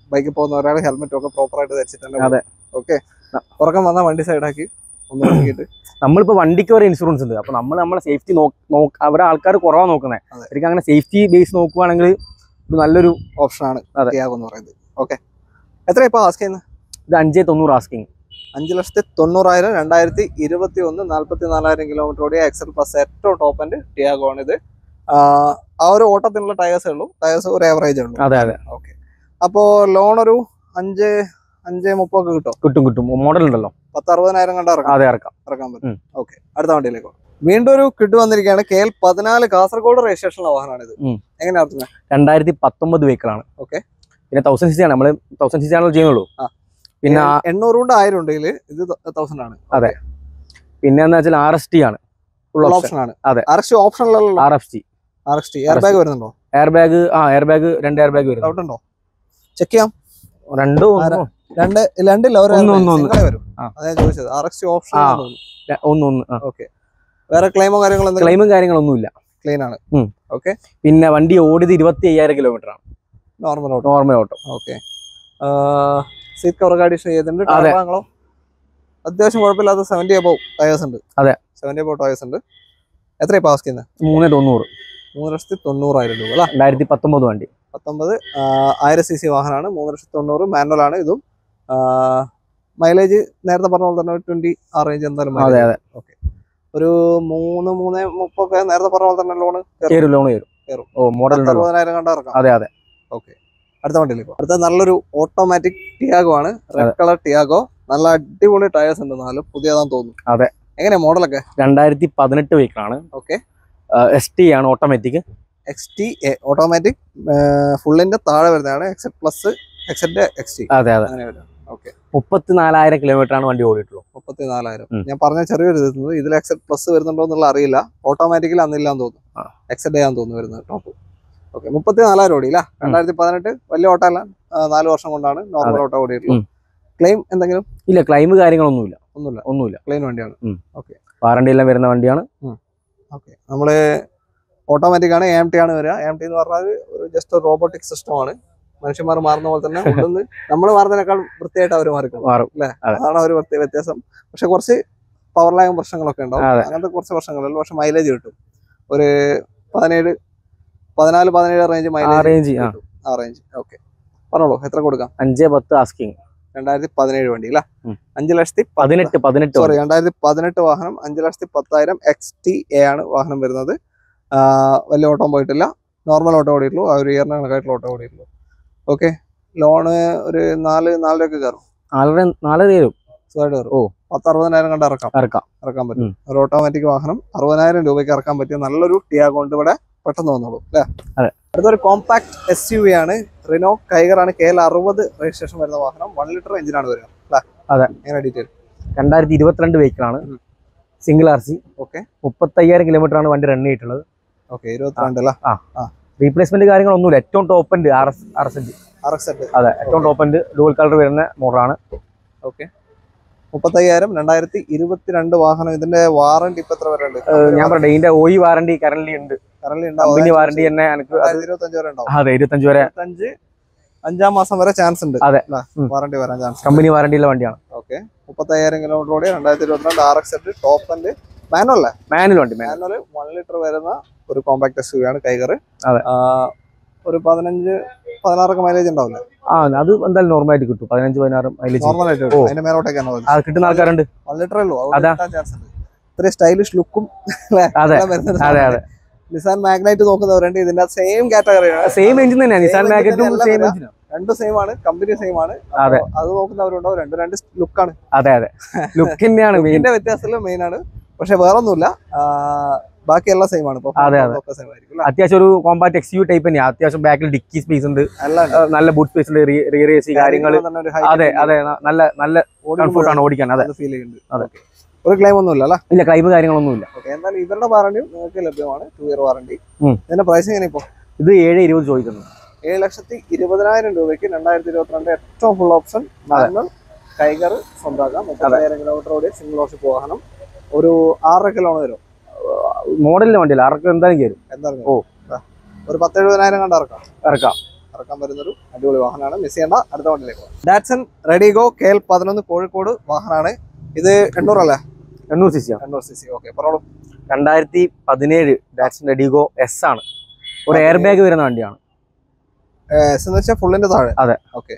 ബൈക്കിൽ പോകുന്ന ഒരാൾ ഹെൽമെറ്റ് ഒക്കെ പ്രോപ്പർ ആയിട്ട് ധരിച്ചിട്ട് തന്നെ അതെ. ഓക്കെ ഉറക്കം വന്നാൽ വണ്ടി സൈഡാക്കി ഒന്ന് നോക്കിയിട്ട് നമ്മളിപ്പോ വണ്ടിക്ക് വരെ ഇൻഷുറൻസ് ഉണ്ട് അപ്പൊ നമ്മൾ നമ്മളെ സേഫ്റ്റി നോക്ക് അവിടെ ആൾക്കാർ കുറവാ നോക്കുന്നത് അതെ. ശരിക്കും അങ്ങനെ സേഫ്റ്റി ബേസ് നോക്കുവാണെങ്കിൽ ഇത് നല്ലൊരു ഓപ്ഷനാണ് അതെ. ടിയാഗോ എന്ന് പറയുന്നത് ഓക്കെ എത്ര ഇപ്പോൾ ആസ്ക് ചെയ്യുന്നത് ഇത് അഞ്ചേ തൊണ്ണൂറ് ആസ്കിങ് അഞ്ച് ലക്ഷത്തി തൊണ്ണൂറായിരം രണ്ടായിരത്തി ഇരുപത്തി ഒന്ന് നാൽപ്പത്തി നാലായിരം കിലോമീറ്റർ ഓടിയ എക്സൽ പ്ലസ് ഏറ്റവും ടോപ്പ് ആൻഡ് ടിയാഗോ ആണ് ഇത് ആഹ് ആ ഒരു ഓട്ടത്തിനുള്ള ടയേഴ്സേ ഉള്ളൂ ടയേഴ്സ് ഒരു ആവറേജ് ഉള്ളൂ അതെ അതെ ഓക്കെ അപ്പോൾ ലോൺ ഒരു അഞ്ച് അഞ്ച് മുപ്പൊക്കെ കിട്ടും കിട്ടും കിട്ടും മോഡൽ ഉണ്ടല്ലോ പത്ത് അറുപതിനായിരം കണ്ട ഇറക്കാം അതെ ഇറക്കാം ഇറക്കാൻ പറ്റും ഉം. ഓക്കെ അടുത്ത വണ്ടിയിലേക്ക് പോകാം. വീണ്ടും ഒരു കിഡ് വന്നിരിക്കുകയാണ് കെ എൽ പതിനാല് കാസർഗോഡ് രജിസ്ട്രേഷനുള്ള വാഹനമാണ് ഇത് ഉം. എങ്ങനെയാണ് നടത്തുന്നത് രണ്ടായിരത്തി പത്തൊമ്പത് വെഹിക്കിളാണ് Okay. പിന്നെ തൗസൻഡ് സി ആണ് നമ്മള് തൗസൻഡ് സി ആണല്ലോ ചെയ്യുന്നുള്ളൂ ആ. പിന്നെ ആ- എണ്ണൂറ് കൊണ്ട് ആയിരം ഉണ്ടെങ്കിൽ ഇത് തൗസൻഡ് ആണ് പിന്നെ എന്താ വെച്ചാൽ ആർ എസ് ടി ആണ് ഫുൾ ഓപ്ഷൻ ഓപ്ഷൻ ആണ് അതെ. ആർ എക്സ് ഓപ്ഷനിലുള്ള R F T R X T airbag വരുന്നുണ്ടോ എയർ ബാഗ് ആ എയർ ബാഗ് രണ്ട് എയർ ബാഗ് വരും ഡൗട്ട് ഉണ്ടോ ചെക്ക് ചെയ്യാം രണ്ടോ ആരാ? രണ്ട് രണ്ടില്ല ഒരു ഒന്ന്, airbag ഒന്ന്, ഒന്ന്. single വരും ആ. അതാ ഞാൻ ചോദിച്ചത് ആർ എക്സ് ഓപ്ഷൻ ആ. ഒന്ന് ഒന്ന് ആ. ഓക്കെ വേറെ ക്ലെയിമോ കാര്യങ്ങളോ എന്തെങ്കിലും ക്ലെയിമും കാര്യങ്ങളൊന്നുമില്ല ക്ലീൻ ആണ് ഉം. ഓക്കെ പിന്നെ വണ്ടി ഓടിയത് ഇരുപത്തി അയ്യായിരം കിലോമീറ്റർ ആണ് normal auto normal auto okay seat cover addition ചെയ്തിട്ടുണ്ട് അതെ. ടാറാങ്ങളോ അത്യാവശ്യം കുഴപ്പമില്ലാത്ത സെവന്റി അബവ് ടയേഴ്സ് ഉണ്ട് അതെ. സെവന്റി അബവ് ടയേഴ്സ് ഉണ്ട് എത്രയാ പാസ് ചെയ്യുന്നത് മൂന്ന് തൊണ്ണൂറ് മൂന്ന് ലക്ഷത്തി തൊണ്ണൂറായിരം രൂപ അല്ല രണ്ടായിരത്തി പത്തൊമ്പത് വണ്ടി പത്തൊമ്പത് ആയിരം സി സി വാഹനമാണ് മൂന്ന് ലക്ഷത്തി തൊണ്ണൂറ് manual ആണ് ഇതും മൈലേജ് നേരത്തെ പറഞ്ഞ പോലെ തന്നെ ട്വന്റി ആ റേഞ്ച് എന്തായാലും അതെ mileage. അതെ ഒരു മൂന്ന് മൂന്ന് മുപ്പൊക്കെ നേരത്തെ പറഞ്ഞ പോലെ തന്നെ ലോണ് കയറും ലോൺ കയറും കേറും. ഓ മോഡൽ ഉണ്ടല്ലോ അറുപതിനായിരം കണ്ട ഇറക്കാം അതെ അതെ ഓക്കെ അടുത്ത വണ്ടിയിലേക്ക് അടുത്ത നല്ലൊരു ഓട്ടോമാറ്റിക് ടിയാഗോ ആണ് റെഡ് കളർ ടിയാഗോ നല്ല അടിപൊളി ടയേഴ്സ് ഉണ്ട് നാലും പുതിയതാന്ന് തോന്നുന്നു അതെ. എങ്ങനെയാ മോഡലൊക്കെ രണ്ടായിരത്തി പതിനെട്ട് വെഹിക്കിളാണ് ഓക്കെ എസ് ടി ആണ് automatic X T A automatic ഫുള്ളിന്റെ താഴെ വരുന്നതാണ് XZ plus XZ X T അതെ അതെ അങ്ങനെ വരും ഓക്കെ മുപ്പത്തിനാലായിരം കിലോമീറ്റർ ആണ് വണ്ടി ഓടിയിട്ടുള്ളൂ മുപ്പത്തി നാലായിരം ഉം. ഞാൻ പറഞ്ഞ ചെറിയൊരു ഇത് ഇതിൽ എക്സെറ്റ് പ്ലസ് വരുന്നുണ്ടോ എന്നുള്ള അറിയില്ല ഓട്ടോമാറ്റിക്കലി അന്നില്ലാന്ന് തോന്നുന്നു ആ. എക്സെറ്റ് ചെയ്യാൻ തോന്നുന്നു വരുന്നത് ടോപ്പ് ഓക്കെ മുപ്പത്തി നാലായിരം ഓടിയില്ല രണ്ടായിരത്തി പതിനെട്ട് വലിയ ഓട്ടോ അല്ല ആ, നാല് വർഷം കൊണ്ടാണ് നോർമൽ ഓട്ടോ ഓടിയിട്ടുള്ളത് ഉം. ക്ലെയിം എന്തെങ്കിലും ഇല്ല ക്ലൈം കാര്യങ്ങളൊന്നുമില്ല ഒന്നുമില്ല ഒന്നുമില്ല ക്ലെയിൻ വണ്ടിയാണ് വാറണ്ടി എല്ലാം വരുന്ന വണ്ടിയാണ് ഓക്കെ നമ്മള് ഓട്ടോമാറ്റിക് ആണ് എം ടി ആണ് വരിക എം ടി എന്ന് പറഞ്ഞാൽ ഒരു ജസ്റ്റ് റോബോട്ടിക് സിസ്റ്റം ആണ് മനുഷ്യന്മാർ മാറുന്ന പോലെ തന്നെ ഉള്ളിന്ന് നമ്മൾ മാറുന്നതിനേക്കാൾ വൃത്തിയായിട്ട് അവർ മാറിക്കും മാറും അല്ലേ അതെ. അതാണ് ഒരു പ്രത്യേക വ്യത്യാസം പക്ഷെ കുറച്ച് പവർ ലാഗും പ്രശ്നങ്ങളൊക്കെ ഉണ്ടാവും അതെ. അങ്ങനത്തെ കുറച്ച് പ്രശ്നങ്ങളുള്ളൂ പക്ഷെ മൈലേജ് കിട്ടും ഒരു പതിനേഴ് പതിനാല് പതിനേഴ് റേഞ്ച് ആ മൈലേജ് റേഞ്ച് ആ കിട്ടും ആ റേഞ്ച് ഓക്കെ പറഞ്ഞോളൂ എത്ര കൊടുക്കാം അഞ്ചേ പത്ത് ആസ്കിങ് രണ്ടായിരത്തി പതിനേഴ് വണ്ടി അല്ല ഉം. അഞ്ച് ലക്ഷത്തി പത്ത് പതിനെട്ട് പതിനെട്ട് സോറി രണ്ടായിരത്തി പതിനെട്ട് വാഹനം അഞ്ച് ലക്ഷത്തി പത്തായിരം എക്സ് ടി എ ആണ് വാഹനം വരുന്നത് ആ, വലിയ ഓട്ടോ പോയിട്ടില്ല നോർമൽ ഓട്ടോ ഓടിയിട്ടുള്ളൂ ആ ഒരു ഇയറിന് കണക്കായിട്ടുള്ള ഓട്ടോ ഓടിയിട്ടുള്ളൂ ഓക്കെ ലോണ് ഒരു നാല് നാലരയൊക്കെ കയറും നാലര നാലര തരും സുഖമായിട്ട് കയറും ഓ. പത്ത് അറുപതിനായിരം കണ്ട് ഇറക്കാം ഇറക്കാം ഇറക്കാൻ പറ്റും ഉം. ഒരു ഓട്ടോമാറ്റിക് വാഹനം അറുപതിനായിരം രൂപയ്ക്ക് ഇറക്കാൻ പറ്റിയ നല്ലൊരു ടിയാഗോ ഉണ്ട് ഇവിടെ പെട്ടെന്ന് വന്നോളൂ അല്ലേ അതെ. അടുത്തൊരു കോമ്പാക്ട് എസ് യു വി ആണ് റിനോ കൈഗർ ആണ് കെ എൽ അറുപത് രജിസ്ട്രേഷൻ വരുന്ന വാഹനം വൺ ലിറ്റർ എഞ്ചിനാണ് വരിക അല്ലേ അതെ. എങ്ങനെ ഡീറ്റെയിൽ രണ്ടായിരത്തി ഇരുപത്തിരണ്ട് വെഹിക്കിളാണ് ഉം. സിംഗിൾ ആർ സി ഓക്കെ മുപ്പത്തയ്യായിരം കിലോമീറ്റർ ആണ് വണ്ടി റൺ ചെയ്തിട്ടുള്ളത് ഓക്കെ ഇരുപത്തിരണ്ട് അല്ല റീപ്ലേസ്മെന്റ് കാര്യങ്ങളൊന്നുമില്ല ഏറ്റവും ടോപ്പ് ഉണ്ട് R S R S N R X എട്ട് അതെ ഏറ്റവും ടോപ്പ് ഉണ്ട് ഡുവൽ കളർ വരുന്ന മോഡലാണ് ഓക്കെ മുപ്പത്തയ്യായിരം രണ്ടായിരത്തി ഇരുപത്തിരണ്ട് വാഹനം ഇതിന്റെ വാറണ്ടി ഇപ്പൊ എത്ര വരെ ഉണ്ട് ഞാൻ പറയട്ടെ ഇതിന്റെ ഓയി വാറണ്ടി കറന്റ് ഉണ്ട് കറന്റ് കമ്പനി വാറണ്ടി തന്നെ എനിക്ക് അത് ഇരുപത്തി അഞ്ച് വരെ ഉണ്ടാവും അതെ ഇരുപത്തഞ്ച് വരെ ഇരുപത്തഞ്ച് അഞ്ചാം മാസം വരെ ചാൻസ് ഉണ്ട് അതെ. ഉം. വാറണ്ടി വരാൻ ചാൻസ് കമ്പനി വാറണ്ടിയുള്ള വണ്ടിയാണ് ഓക്കെ മുപ്പത്തയ്യായിരം കിലോമീറ്റർ ഓടി രണ്ടായിരത്തി ഇരുപത്തിരണ്ട് ആർ എക്സ് എട്ട് ടോപ്പ് ആൻഡ് മാനുവൽ മാനുവൽ വണ്ടി മാനുവൽ മാനുവൽ വൺ ലിറ്റർ വരുന്ന ഒരു കോമ്പാക്ട് എസ് യു ആണ് കൈകർ അതെ. ഒരു പതിനഞ്ച് പതിനാറൊക്കെ മൈലേജ് ഉണ്ടാവില്ല ആ അത് എന്തായാലും നോർമലായിട്ട് കിട്ടും പതിനഞ്ച് പതിനാറ് മൈലേജ് നോർമൽ ആയിട്ട് ഓ. അതിന്റെ മേലോട്ടേക്കാണ് ആ കിട്ടുന്ന ആൾക്കാരുണ്ട് വൺ ലിറ്ററേ ഉള്ളൂ അതാ. ചാൻസ് ഉണ്ട് ഇത്രയും സ്റ്റൈലിഷ് ലുക്കും അതെ അതെ അതെ നിസാൻ മാഗ്നൈറ്റ് നോക്കുന്നവരുണ്ട് ഇതിന്റെ സെയിം കാറ്റഗറിയാണ് സെയിം എഞ്ചിൻ തന്നെയാണ് നിസാൻ Same മാഗറ്റും engine സെയിം തന്നെ എഞ്ചിനാണ് രണ്ടും സെയിം ആണ് കമ്പനി സെയിം ആണ് അതെ. അപ്പൊ അത് നോക്കുന്നവരുണ്ടാവും രണ്ട് രണ്ട് ലുക്കാണ് അതെ അതെ ലുക്ക് തന്നെയാണ് മെയിൻ ഇതിന്റെ വ്യത്യാസത്തിൽ മെയിൻ ആണ് പക്ഷെ വേറൊന്നുമില്ല ആ, ബാക്കി എല്ലാം സെയിം ആണ് ഇപ്പൊ അതെ, അതെ. ഒക്കെ സെയിം ആയിരിക്കും അല്ലേ? അത്യാവശ്യം ഒരു കോമ്പാക്ട് എക്സ് യു ടൈപ്പ് തന്നെയാണ് അത്യാവശ്യം ബാക്കിൽ ഡിക്കി സ്പേസ് ഉണ്ട് എല്ലാം ഉണ്ട്. ആ, നല്ല ബൂട്ട് സ്പേസ് ഉണ്ട് റിയർ എ സി കാര്യങ്ങൾ കാര്യങ്ങൾ തന്നെ ഒരു height അതെ ഉണ്ട്. അതെ ന- നല്ല നല്ല ഓടിക്കുമ്പോൾ കംഫർട്ട് ആണ് ഓടിക്കാൻ അതെ അത് ഫീൽ ചെയ്യുന്നുണ്ട് അതെ. Okay. ഒരു ക്ലെയിം ഒന്നുമില്ല അല്ലേ ഇല്ല ക്ലൈബ് കാര്യങ്ങളൊന്നുമില്ല ഓക്കെ എന്തായാലും ഇവരുടെ വാറണ്ടിയും നിങ്ങൾക്ക് ലഭ്യമാണ് ടു ഇയർ വാറണ്ടി ഉം. ഇതിന്റെ പ്രൈസ് എങ്ങനെ ഇപ്പോ ഇത് ഏഴ് ഇരുപത് ചോദിക്കുന്നു ഏഴ് ലക്ഷത്തി ഇരുപതിനായിരം രൂപയ്ക്ക് രണ്ടായിരത്തി ഇരുപത്തിരണ്ട് ഏറ്റവും ഫുൾ ഓപ്ഷൻ മാനുവൽ കൈകർ സ്വന്തമാക്കാം മുപ്പതിനായിരം കിലോമീറ്റർ ഓടിയ സിംഗിൾ ഓർഷിപ്പ് വാഹനം ഒരു ആറര കിലോ വരും മോഡലിന്റെ വണ്ടിയില്ല ആർക്ക് എന്തായാലും കയറും എന്തായാലും ഓ. ആ. ഒരു പത്ത് എഴുപതിനായിരം കണ്ട് ഇറക്കാം ഇറക്കാം ഇറക്കാൻ വരുന്നൊരു അടിപൊളി വാഹനമാണ് മിസ് ചെയ്യേണ്ട അടുത്ത വണ്ടിയിലേക്ക് പോകാം ഡാറ്റ്സൺ റെഡിഗോ കെ എൽ പതിനൊന്ന് കോഴിക്കോട് വാഹനമാണ് ഇത് എണ്ണൂറല്ലേ എണ്ണൂറ് സി സി ആണ് എണ്ണൂറ് സി സി ഓക്കെ പറഞ്ഞോളൂ രണ്ടായിരത്തി പതിനേഴ് ഡാറ്റ്സൺ റെഡിഗോ എസ് ആണ് ഒരു എയർ ബാഗ് വരുന്ന വണ്ടിയാണ് എസ് എന്ന് വെച്ചാൽ ഫുള്ളിന്റെ താഴെ അതെ. ഓക്കെ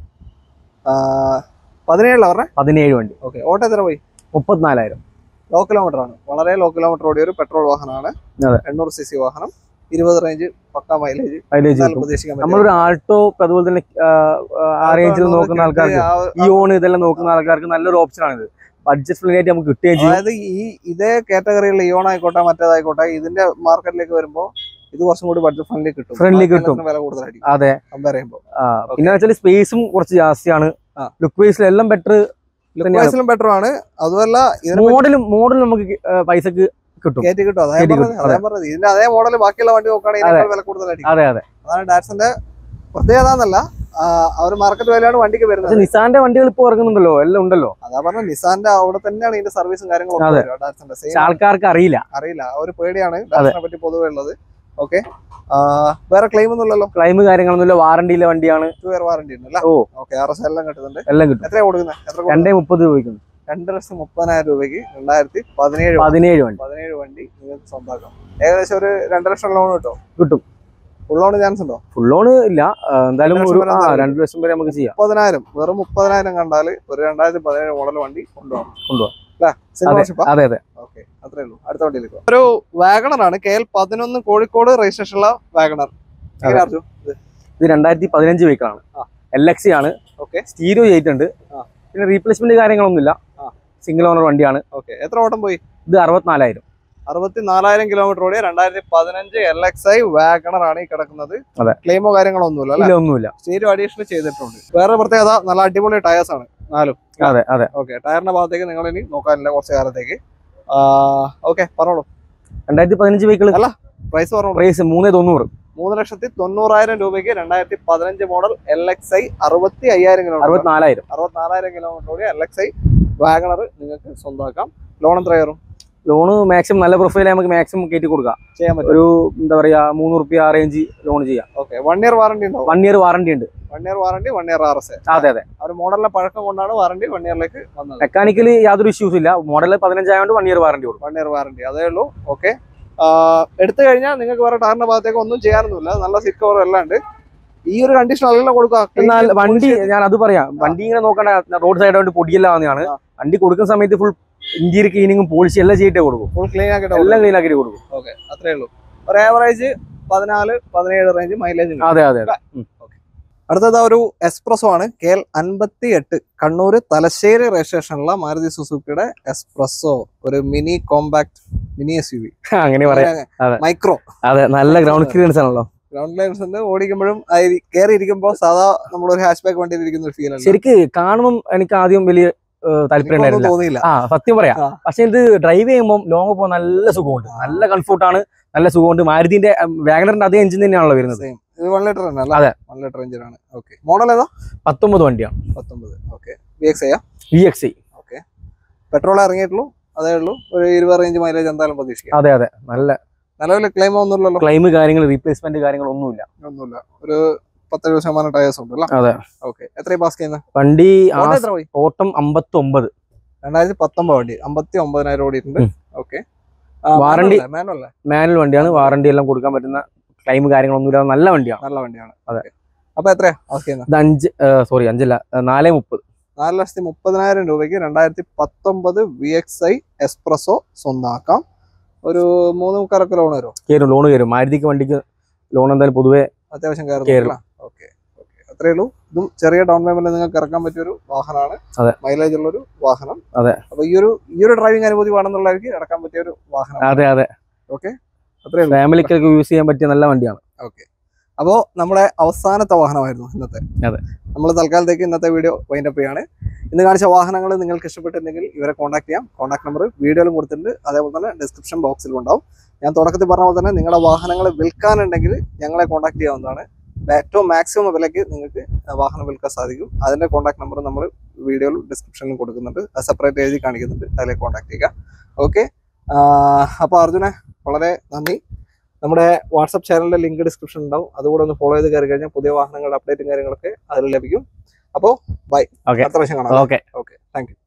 പതിനേഴില പറഞ്ഞേ പതിനേഴ് വണ്ടി ഓക്കെ ഓട്ടോ എത്ര പോയി മുപ്പത്തിനാലായിരം ലോ കിലോമീറ്റർ ആണ് വളരെ ലോ കിലോമീറ്റർ ഓടിയ ഒരു പെട്രോൾ വാഹനമാണ് അതെ. എണ്ണൂറ് സി സി വാഹനം ഇരുപത് റേഞ്ച് പക്ക മൈലേജ് മൈലേജ് കിട്ടും പ്രതീക്ഷിക്കാൻ പറ്റും. നമ്മളൊരു ആൾട്ടോ ഇപ്പൊ അതുപോലെ തന്നെ ആ, ആ റേഞ്ചിൽ നോക്കുന്ന ആൾക്കാർക്ക് ആ ഒരു- ഈ ഓൺ ഇതെല്ലാം നോക്കുന്ന ആൾക്കാർക്ക് നല്ലൊരു ഓപ്ഷൻ ആണ് ഇത് ബഡ്ജറ്റ് ഫ്രീ ആയിട്ട് നമുക്ക് കിട്ടുകയും ചെയ്യും അതായത് ഈ ഇതേ കാറ്റഗറിയിൽ ഇയോൺ ആയിക്കോട്ടെ മറ്റേതായിക്കോട്ടെ ഇതിന്റെ മാർക്കറ്റിലേക്ക് വരുമ്പോൾ ഇത് കുറച്ചും കൂടി ബഡ്ജറ്റ് ഫ്രണ്ട്ലി കിട്ടും Friendly ബാക്കി കിട്ടും. എല്ലാത്തിനും വില കൂടുതലായിരിക്കും അതെ കമ്പയർ ചെയ്യുമ്പോൾ ആ, പിന്നെ വെച്ചാൽ സ്പേസും കുറച്ച് ജാസ്തിയാണ് ആ. ലുക്ക് വൈസിൽ എല്ലാം ബെറ്റർ തന്നെയാണ്. വയസ്സിലും ബെറ്റർ ആണ് അതുമല്ല ഇതിന് മോഡലും മോഡലും നമുക്ക് കി- ആ, പൈസക്ക് കിട്ടും കയറ്റി കിട്ടും അതായത് കയറ്റി പറഞ്ഞത് കിട്ടും, അതായത് പറഞ്ഞത് ഇതിന്റെ അതേ മോഡൽ ബാക്കിയുള്ള വണ്ടി നോക്കുകയാണെങ്കിൽ ഇതിനേക്കാൾ വില കൂടുതലായിരിക്കും അതെ അതെ അതാണ് ഡാറ്റ്സിന്റെ പ്രത്യേകത എന്നല്ല അവർ മാർക്കറ്റ് വിലയാണ് വണ്ടിക്ക് പക്ഷെ വരുന്നത് നിസാന്റെ വണ്ടികൾ ഇപ്പൊ ഇറങ്ങുന്നുണ്ടല്ലോ എല്ലാം ഉണ്ടല്ലോ അതാ പറഞ്ഞ നിസാന്റെ അവിടെ തന്നെയാണ് ഇതിന്റെ സർവീസും കാര്യങ്ങളും അതെ. ഡാറ്റ്സിന്റെ പക്ഷെ സെയിം ആൾക്കാർക്ക് അറിയില്ല അറിയില്ല ആ ഒരു പേടിയാണ് ഡാറ്റ്സിനെ പറ്റി പൊതുവെ ഉള്ളത് ഓക്കെ വേറെ ക്ലെയിം ഒന്നും ഇല്ലല്ലോ ക്ലൈം കാര്യങ്ങളൊന്നുമില്ല വാറണ്ടിയിലെ വണ്ടിയാണ് ടു ഇയർ വാറണ്ടി ഉണ്ടല്ലോ ഓ. ഓക്കെ ആർ എസ് എല്ലാം കിട്ടുന്നുണ്ട് എല്ലാം കിട്ടും എത്രയാണ് കൊടുക്കുന്നത് എത്ര കൊടുക്കുന്നത്? രണ്ടേ മുപ്പത് രൂപയ്ക്കും രണ്ട് ലക്ഷത്തി മുപ്പതിനായിരം രൂപയ്ക്ക് രണ്ടായിരത്തി പതിനേഴ് പതിനേഴ് വണ്ടി പതിനേഴ് വണ്ടി നിങ്ങൾക്ക് സ്വന്തമാക്കാം ഏകദേശം ഒരു രണ്ട് ലക്ഷം ലോൺ കിട്ടും കിട്ടും ഫുൾ ലോൺ ചാൻസ് ഉണ്ടോ ഫുൾ ലോൺ ഇല്ല ആ, എന്തായാലും രണ്ട് ഒരു ലക്ഷം വരെ ആ എന്തായാലും രണ്ട് ലക്ഷം വരെ നമുക്ക് ചെയ്യാം മുപ്പതിനായിരം വെറും മുപ്പതിനായിരം കണ്ടാൽ ഒരു രണ്ടായിരത്തി പതിനേഴ് മോഡൽ വണ്ടി കൊണ്ടുപോകാം കൊണ്ടുപോകാം അല്ലേ സിംഗിൾ അതെ ഓണർഷിപ്പാ അതെ അതെ ഓക്കെ അത്രേ ഉള്ളൂ അടുത്ത വണ്ടിയിലേക്ക് പോകാം. ഒരു വാഗണർ ആണ് കെ എൽ പതിനൊന്ന് കോഴിക്കോട് രജിസ്ട്രേഷനുള്ള വാഗണർ അതെ. അർജുൻ ഇത് രണ്ടായിരത്തി പതിനഞ്ച് വെഹിക്കിളാണ് ആ. എൽ എക്സി ആണ് ഓക്കെ സ്റ്റീരിയോ ചെയ്തിട്ടുണ്ട് ആ. പിന്നെ റീപ്ലേസ്മെന്റ് കാര്യങ്ങളൊന്നുമില്ല ആ. സിംഗിൾ ഓണർ വണ്ടിയാണ് ഓക്കെ എത്ര ഓട്ടം പോയി ഇത് അറുപത്തിനാലായിരം അറുപത്തി നാലായിരം കിലോമീറ്റർ ഓടിയ രണ്ടായിരത്തി പതിനഞ്ച് എൽ എക്സ് ഐ വാഗണർ ആണ് ഈ കിടക്കുന്നത് അതെ. ക്ലെയിമോ കാര്യങ്ങളോ ഒന്നുമില്ല അല്ലെ ഇല്ല ഒന്നുമില്ല സ്റ്റീരിയോ അഡീഷണൽ ചെയ്തിട്ടുണ്ട് വേറെ പ്രത്യേകത നല്ല അടിപൊളി ടയേഴ്സ് ആണ് നാലും അതെ അതെ ഓക്കെ ടയറിന്റെ ഭാഗത്തേക്ക് നിങ്ങൾ ഇനി നോക്കാനില്ല കുറച്ച് കാലത്തേക്ക് ഓക്കെ പറഞ്ഞോളൂ രണ്ടായിരത്തി പതിനഞ്ച് വെഹിക്കിൾ പ്രൈസ് പറഞ്ഞോളൂ പ്രൈസ് മൂന്ന് തൊണ്ണൂറ് മൂന്ന് ലക്ഷത്തി തൊണ്ണൂറായിരം രൂപയ്ക്ക് രണ്ടായിരത്തി പതിനഞ്ച് മോഡൽ എൽ എക്സ് ഐ അറുപത്തി അയ്യായിരം കിലോമീറ്റർ അറുപത്തിനാലായിരം അറുപത്തിനാലായിരം കിലോമീറ്റർ ഓടിയ എൽ എക്സ് ഐ വാഗണർ നിങ്ങൾക്ക് സ്വന്തമാക്കാം ലോൺ എത്ര കയറും ലോണ് മാക്സിമം നല്ല പ്രൊഫൈൽ നമുക്ക് മാക്സിമം കയറ്റി കൊടുക്കാം ചെയ്യാൻ പറ്റും ഒരു എന്താ പറയാ മൂന്ന് റുപ്യ ആ റേഞ്ച് ലോൺ ചെയ്യാം ഓക്കെ വൺ ഇയർ വാറണ്ടി ഉണ്ടോ വൺ ഇയർ വാറണ്ടി ഉണ്ട് one year warranty one year R S അതെ അതെ ആ ഒരു മോഡലിലെ പഴക്കം കൊണ്ടാണ് വാറണ്ടി വൺ ഇയറിലേക്ക് വന്നത് മെക്കാനിക്കലി യാതൊരു ഇഷ്യൂസ് ഇല്ല മോഡൽ പതിനഞ്ചായതുകൊണ്ട് വൺ ഇയർ വാറണ്ടി കൊടുക്കും വൺ ഇയർ വാറണ്ടി അതേ ഉള്ളൂ ഓക്കെ എടുത്തു കഴിഞ്ഞാൽ നിങ്ങൾക്ക് വേറെ ടയറിന്റെ ഭാഗത്തേക്ക് ഒന്നും ചെയ്യാനൊന്നുമില്ല നല്ല സിറ്റ് കവർ എല്ലാം ഉണ്ട് ഈ ഒരു കണ്ടീഷൻ അല്ലല്ലോ കൊടുക്കുക എന്നാൽ വണ്ടി ഞാൻ അത് പറയാം വണ്ടി ഇങ്ങനെ നോക്കണ്ട റോഡ് സൈഡ് കൊണ്ട് പൊടിയെല്ലാം ആവുന്നതാണ് ആ. വണ്ടി കൊടുക്കുന്ന സമയത്ത് ഫുൾ ഇന്റീരിയർ ക്ലീനിങ്ങും പോളിഷ് എല്ലാം ചെയ്തിട്ടേ കൊടുക്കും ഫുൾ ക്ലീൻ ആക്കിയിട്ട് എല്ലാം ക്ലീൻ ആക്കിയിട്ട് കൊടുക്കും ഓക്കെ അത്രേ ഉള്ളൂ ഒരു ആവറേജ് പതിനാല് പതിനേഴ് റേഞ്ച് മൈലേജ് അതെ അതെ അതെ ഉം. അടുത്തത് ഒരു എക്സ്പ്രസോ ആണ് കെ എൽ അൻപത്തി എട്ട് കണ്ണൂർ തലശ്ശേരി രജിസ്ട്രേഷനുള്ള മാരുതി സുസുക്കിയുടെ എക്സ്പ്രസോ ഒരു mini compact mini S U V അങ്ങനെ പറയാം അതെ. മൈക്രോ അതെ നല്ല ഗ്രൗണ്ട് ക്ലിയറൻസ് ആണല്ലോ ഗ്രൗണ്ട് ലൈൻസ് ഉണ്ട് ഓടിക്കുമ്പോഴും കയറി ഇരിക്കുമ്പോൾ സാധാ നമ്മളൊരു ഹാഷ് ബാക്ക് വണ്ടിയിൽ ഇരിക്കുന്ന ഒരു ഫീൽ ആണ് ശരിക്ക് കാണുമ്പോൾ എനിക്ക് ആദ്യം വലിയ ഏഹ്, താല്പര്യം എനിക്കൊന്നും ഉണ്ടായിരുന്നില്ല തോന്നിയില്ല ആ സത്യം പറയാം ആ. പക്ഷെ ഇത് ഡ്രൈവ് ചെയ്യുമ്പോൾ ലോങ് പോകാൻ നല്ല സുഖമുണ്ട് നല്ല കംഫർട്ടാണ് നല്ല സുഖമുണ്ട് മാരുതിന്റെ വാഗണറിന്റെ അതേ എഞ്ചിൻ തന്നെയാണല്ലോ വരുന്നത് Same. ഇത് വൺ ലിറ്റർ തന്നെ അല്ല അതെ. വൺ ലിറ്റർ എഞ്ചിൻ ആണ് ഓക്കെ മോഡൽ ഏതാ പത്തൊമ്പത് വണ്ടിയാണ് പത്തൊമ്പത് okay V X I V X I okay petrol ഇറങ്ങിയിട്ടുള്ളൂ അതേ ഉള്ളൂ ഒരു ഇരുപത് റേഞ്ച് മൈലേജ് എന്തായാലും പ്രതീക്ഷിക്കാം അതെ അതെ നല്ല നിലവിൽ ക്ലെയിം ഒന്നുമില്ലല്ലോ ക്ലൈം കാര്യങ്ങൾ റീപ്ലേസ്മെന്റ് കാര്യങ്ങൾ ഒന്നുമില്ല ഒന്നുമില്ല ഒരു പത്തെഴുപത് ശതമാനം ടയേഴ്സ് ഉണ്ട് അല്ലേ അതെ ഓക്കെ എത്രയും പാസ് ചെയ്യുന്നത് വണ്ടി ആ എത്ര പോയി ഓട്ടം അമ്പത്തി ഒമ്പത് രണ്ടായിരത്തി പത്തൊമ്പത് വണ്ടി അമ്പത്തി ഒമ്പതിനായിരം ഓടിയിട്ടുണ്ട് ഉം. ഓക്കെ Warranty- മാനുവല്ലേ മാനുവൽ വണ്ടിയാണ് വാറണ്ടി എല്ലാം കൊടുക്കാൻ പറ്റുന്ന ക്ലൈം കാര്യങ്ങളൊന്നുമില്ലാതെ നല്ല വണ്ടിയാണ് നല്ല വണ്ടിയാണ് അതെ. Okay. അപ്പൊ എത്രയാ പാസ് ചെയ്യുന്നത് ഇത് അഞ്ച് സോറി അഞ്ചല്ല ഏഹ്, നാല് മുപ്പത് നാല് ലക്ഷത്തി മുപ്പതിനായിരം രൂപയ്ക്ക് രണ്ടായിരത്തി പത്തൊമ്പത് വി എക്സ് ഐ എക്സ്പ്രസോ സ്വന്തമാക്കാം ഒരു മൂന്ന് മുക്കാലൊക്കെ ലോൺ വരും കയറും ലോൺ കയറും മാരുതിക്ക് വണ്ടിക്ക് ലോൺ എന്തായാലും പൊതുവെ അത്യാവശ്യം കേരളം. കയറും ഓക്കെ ഓക്കെ അത്രേ ഉള്ളൂ ഇതും ചെറിയ ഡൗൺ പേയ്മെന്റ് നിങ്ങൾക്ക് ഇറക്കാൻ പറ്റിയ ഒരു വാഹനമാണ് അതെ. മൈലേജ് ഉള്ള ഒരു വാഹനം അതെ. അപ്പൊ ഈ ഒരു ഈ ഒരു ഡ്രൈവിംഗ് അനുഭൂതി വേണമെന്നുള്ളവർക്ക് ഇറക്കാൻ പറ്റിയ ഒരു വാഹനം അതെ അതെ ഓക്കെ അത്രേ ഉള്ളൂ ഫാമിലിക്കൊക്കെ യൂസ് ചെയ്യാൻ പറ്റിയ നല്ല വണ്ടിയാണ് ഓക്കെ അപ്പോൾ നമ്മുടെ അവസാനത്തെ വാഹനമായിരുന്നു ഇന്നത്തെ അതെ. നമ്മൾ തൽക്കാലത്തേക്ക് ഇന്നത്തെ വീഡിയോ വൈൻഡ് അപ്പ് ചെയ്യാണ് ഇന്ന് കാണിച്ച വാഹനങ്ങൾ നിങ്ങൾക്ക് ഇഷ്ടപ്പെട്ടിട്ടുണ്ടെങ്കിൽ ഇവരെ കോൺടാക്ട് ചെയ്യാം കോൺടാക്ട് നമ്പർ വീഡിയോയിലും കൊടുത്തിട്ടുണ്ട് അതേപോലെ തന്നെ ഡിസ്ക്രിപ്ഷൻ ബോക്സിലും ഉണ്ടാവും ഞാൻ തുടക്കത്തിൽ പറഞ്ഞ പോലെ തന്നെ നിങ്ങളുടെ വാഹനങ്ങൾ വിൽക്കാനുണ്ടെങ്കിൽ ഞങ്ങളെ കോൺടാക്ട് ചെയ്യാവുന്നതാണ് ഏറ്റവും മാക്സിമം വിലയ്ക്ക് നിങ്ങൾക്ക് വാഹനം വിൽക്കാൻ സാധിക്കും അതിൻ്റെ കോൺടാക്ട് നമ്പർ നമ്മൾ വീഡിയോയിലും ഡിസ്ക്രിപ്ഷനിലും കൊടുക്കുന്നുണ്ട് അത് സെപ്പറേറ്റ് എഴുതി കാണിക്കുന്നുണ്ട് അതിലേക്ക് കോൺടാക്ട് ചെയ്യുക ഓക്കെ അപ്പോൾ അർജുനെ വളരെ നന്ദി നമ്മുടെ വാട്സപ്പ് ചാനലിന്റെ ലിങ്ക് ഡിസ്ക്രിപ്ഷൻ ഉണ്ടാവും അതുകൂടെ ഒന്ന് ഫോളോ ചെയ്ത് കയറി കഴിഞ്ഞാൽ പുതിയ വാഹനങ്ങളുടെ അപ്ഡേറ്റും കാര്യങ്ങളൊക്കെ അതിൽ ലഭിക്കും അപ്പോൾ ബൈ Okay. അടുത്ത പ്രാവശ്യം കാണാം ഓക്കെ ഓക്കെ താങ്ക് യു